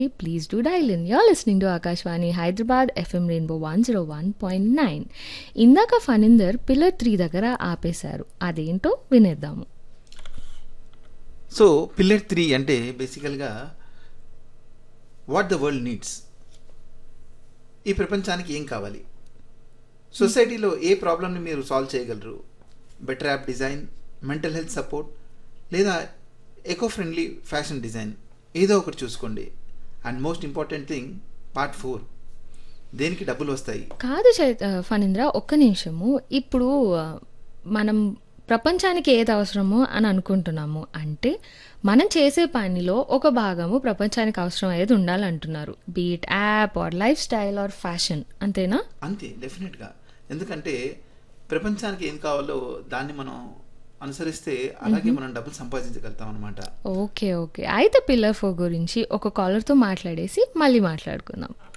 Please do dial in. You're listening to Akashwani Hyderabad FM Rainbow 101.9. ఇందాక ఫనిందర్ pillar three దగ్గర ఆపేశారు అదేంటో వినేద్దాము so pillar three అంటే బేసికల్గా వాట్ ద వరల్డ్ నీడ్స్ ఈ ప్రపంచానికి ఏం కావాలి సొసైటీలో ఏ ప్రాబ్లమ్ని మీరు సాల్వ్ చేయగలరు better app design mental health support లేదా ఎకో ఫ్రెండ్లీ ఫ్యాషన్ డిజైన్ ఏదో ఒకటి చూసుకోండి and most important thing part four దేనికి డబ్బులు వస్తాయి కాదు చై- ఆ, ఫణీంద్ర ఒక్క నిమిషము ఇప్పుడు ఆ, మనం ప్రపంచానికి ఏది అవసరమో అని అనుకుంటున్నాము అంటే మనం చేసే పనిలో ఒక భాగము ప్రపంచానికి అవసరం అయ్యేది ఉండాలంటున్నారు be it app or lifestyle or fashion అంతేనా అంతే డెఫినెట్గా ఎందుకంటే ప్రపంచానికి ఏం కావాలో దాన్ని మనం అనుసరిస్తే అలాగే మనం డబ్బులు సంపాదించగలుగుతాం అనమాట ఓకే ఓకే అయితే పిల్లర్ ఫోర్ గురించి ఒక కాలర్తో మాట్లాడేసి మళ్ళీ మాట్లాడుకుందాం